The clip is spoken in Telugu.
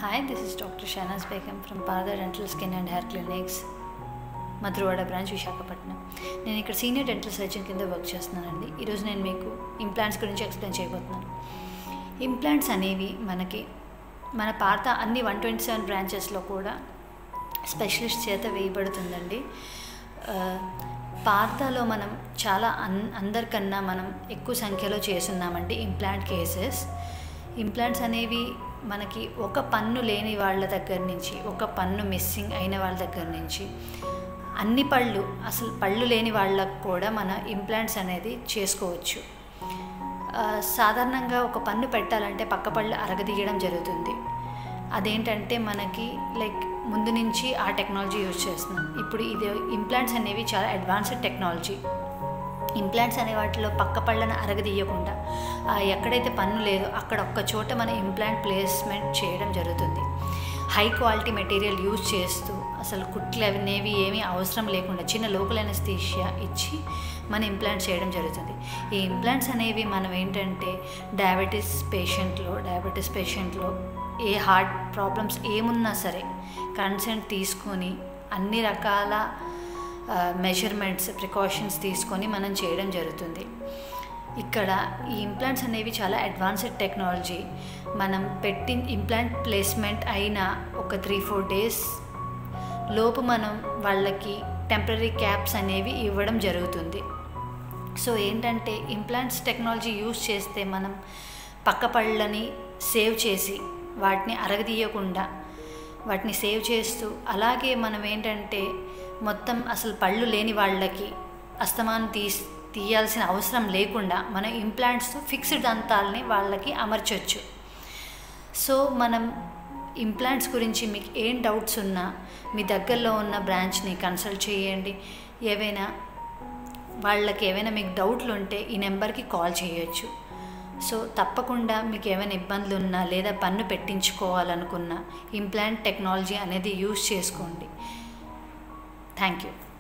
Hi, this is Dr. Shahnaz Begum from Parda Dental Skin and Hair Clinics, Madhurawada branch Visakhapatnam నేను ఇక్కడ సీనియర్ డెంటల్ సర్జన్ కింద వర్క్ చేస్తున్నానండి ఈరోజు నేను మీకు ఇంప్లాంట్స్ గురించి ఎక్స్ప్లెయిన్ చేయబోతున్నాను ఇంప్లాంట్స్ అనేవి మనకి మన పాత అన్ని వన్ ట్వంటీ సెవెన్ బ్రాంచెస్లో కూడా స్పెషలిస్ట్ చేత వేయబడుతుందండి ఆ, పార్థాలో మనం చాలా అన్ అందరికన్నా మనం ఎక్కువ సంఖ్యలో చేస్తున్నామండి ఇంప్లాంట్ కేసెస్ ఇంప్లాంట్స్ అనేవి మనకి ఒక పన్ను లేని వాళ్ళ దగ్గర నుంచి ఒక పన్ను మిస్సింగ్ అయిన వాళ్ళ దగ్గర నుంచి అన్ని పళ్ళు అసలు పళ్ళు లేని వాళ్ళకు కూడా మన ఇంప్లాంట్స్ అనేది చేసుకోవచ్చు ఆ, సాధారణంగా ఒక పన్ను పెట్టాలంటే పక్క పళ్ళు అరగదీయడం జరుగుతుంది అదేంటంటే మనకి లైక్ ముందు నుంచి ఆ టెక్నాలజీ యూజ్ చేస్తున్నాం ఇప్పుడు ఇది ఇంప్లాంట్స్ అనేవి చాలా అడ్వాన్స్డ్ టెక్నాలజీ ఇంప్లాంట్స్ అనే వాటిలో పక్క పళ్ళను అరగదీయకుండా ఆ, ఎక్కడైతే పన్ను లేదో అక్కడ ఒక్క చోట మన ఇంప్లాంట్ ప్లేస్మెంట్ చేయడం జరుగుతుంది హై క్వాలిటీ మెటీరియల్ యూజ్ చేస్తూ అసలు కుట్లు అనేవి ఏమీ అవసరం లేకుండా చిన్న లోకల్ అనస్థీషియా ఇచ్చి మన ఇంప్లాంట్ చేయడం జరుగుతుంది ఈ ఇంప్లాంట్స్ అనేవి మనం ఏంటంటే డయాబెటీస్ పేషెంట్లో డయాబెటీస్ పేషెంట్లో ఏ హార్ట్ ప్రాబ్లమ్స్ ఏమున్నా సరే కన్సెంట్ తీసుకొని అన్ని రకాల మెజర్మెంట్స్ ప్రికాషన్స్ తీసుకొని మనం చేయడం జరుగుతుంది ఇక్కడ ఈ ఇంప్లాంట్స్ అనేవి చాలా అడ్వాన్స్డ్ టెక్నాలజీ మనం పెట్టి ఇంప్లాంట్ ప్లేస్మెంట్ అయిన ఒక త్రీ ఫోర్ డేస్ లోపు మనం వాళ్ళకి టెంపరీ క్యాప్స్ అనేవి ఇవ్వడం జరుగుతుంది సో ఏంటంటే ఇంప్లాంట్స్ టెక్నాలజీ యూజ్ చేస్తే మనం పక్క పళ్ళని సేవ్ చేసి వాటిని అరగదీయకుండా వాటిని సేవ్ చేస్తూ అలాగే మనం ఏంటంటే మొత్తం అసలు పళ్ళు లేని వాళ్ళకి అస్తమానం తీస్ తీయాల్సిన అవసరం లేకుండా మనం ఇంప్లాంట్స్తో ఫిక్స్డ్ దంతాలని వాళ్ళకి అమర్చొచ్చు సో మనం ఇంప్లాంట్స్ గురించి మీకు ఏం డౌట్స్ ఉన్నా మీ దగ్గరలో ఉన్న బ్రాంచ్ని కన్సల్ట్ చేయండి ఏవైనా వాళ్ళకి ఏమైనా మీకు డౌట్లు ఉంటే ఈ నెంబర్కి కాల్ చేయొచ్చు సో తప్పకుండా మీకు ఏమైనా ఇబ్బందులు ఉన్నా లేదా పన్ను పెట్టించుకోవాలనుకున్నా ఇంప్లాంట్ టెక్నాలజీ అనేది యూజ్ చేసుకోండి థ్యాంక్ యూ